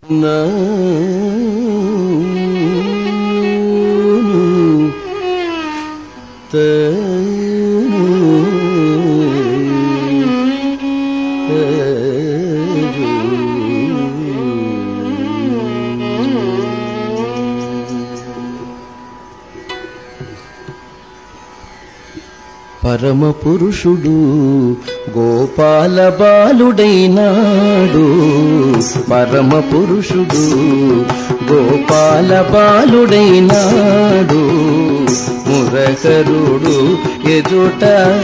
పరమ పురుషుడు గోపాల బాలుడైనాడు పరమ పురుషుడు గోపాల బాలుడైనాడు మురకరుడు ఎదుట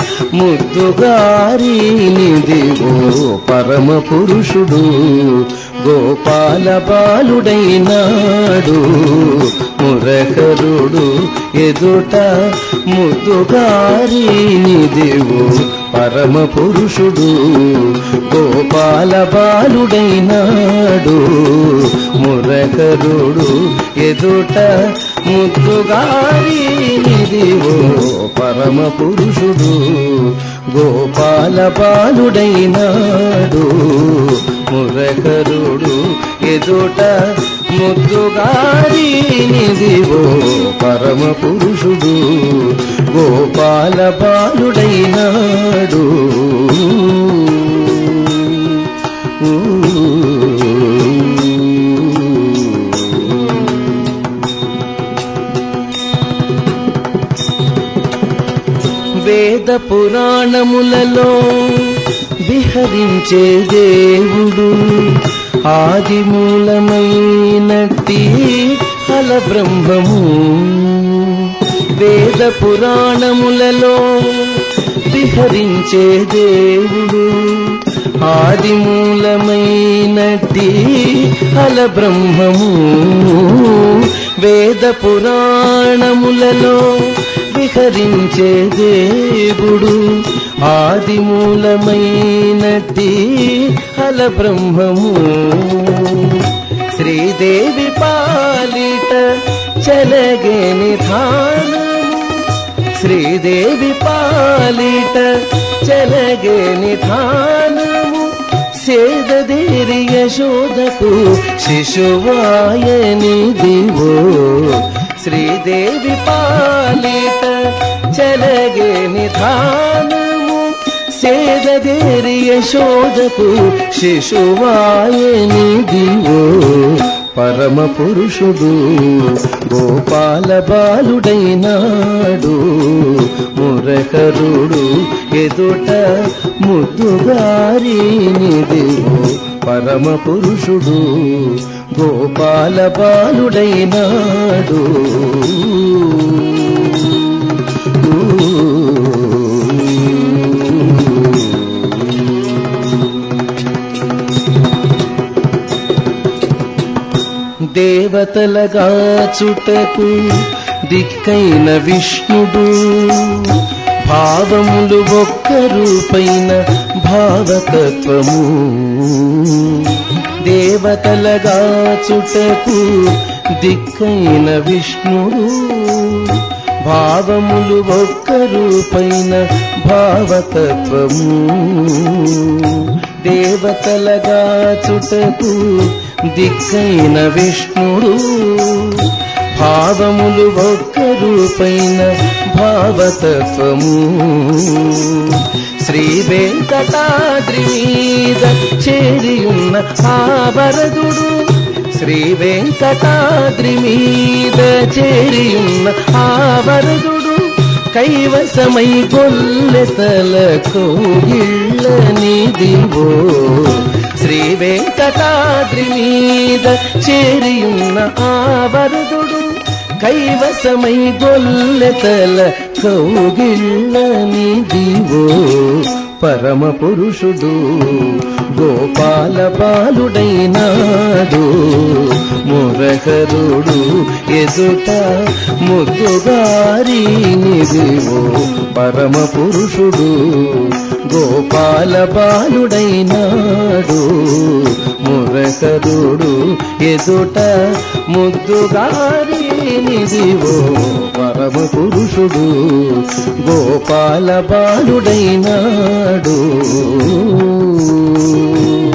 ముద్దుగారినిదిగో పరమ పురుషుడు గోపాల బాలుడైనాడు మురకరుడు ఎదుట ముద్దుగారినిదివో పరమ పురుషుడు గోపాల బాలుడైనాడు మురకరుడు ఎదుట ముద్దుగారినిదివో పరమ పురుషుడు గోపాల బాలుడైనాడు మురకరుడు ఎదుట ముద్దుగారినిదివో పరమ పురుషుడు గోపాల బాలుడైనాడు వేద పురాణములలో విహరించే దేవుడు ఆది మూలమైనట్టి ఫల బ్రహ్మము వేద పురాణములలో విహరించే దేవుడు ఆది మూలమైనట్టి ఫల బ్రహ్మము వేద పురాణములలో విహరించే దేవుడు ఆది మూలమైనట్టి హల బ్రహ్మము శ్రీదేవి పాలిట చలగే నిధానము శ్రీదేవి పాలిట చలగే నిధానము సేదదేరి యశోదకు శిశువాయని దివో శ్రీదేవి పాలిట చలగే నిధానము సేదదేరి యశోదకు శిశువాయని దివో పరమ పురుషుడు గోపాల బాలుడైనాడు మురకరుడు ఎదుట ముద్దుగారినిదివో పరమ పురుషుడు గోపాల బాలుడైనాడు దేవతలగా చుటకు దిక్కైన విష్ణుడు భావములు ఒక్కరు పైన భావతత్వము దేవతలగా చుటకు దిక్కైన విష్ణుడు భావములు ఒక్కరు పైన భావతత్వము దేవతలగా చుటకు దిక్కైన విష్ణుడు భావములు ఒక్కరు పైన భావతత్వము శ్రీ వెంకటాద్రి మీద చేరియున్న ఆ వరదుడు శ్రీ వెంకటాద్రి మీద చేరియున్న ఆ వరదుడు కైవసమై గొల్లెతల కోగిళ్ళని దివో శ్రీ వెంకటాద్రి మీద చేరియున్న ఆ వరదుడు కైవసమై గొల్లెతల కౌగిళ్ళని దివో పరమ పురుషుడు గోపాల బాలుడైనాడు మురకరుడు ఎదుట ముద్దుగారినిదివో పరమ పురుషుడు గోపాల బాలుడైనాడు మురకరుడు ఎదుట ముద్దుగారినిదివో పరమ పురుషుడు గోపాల బాలుడైనాడు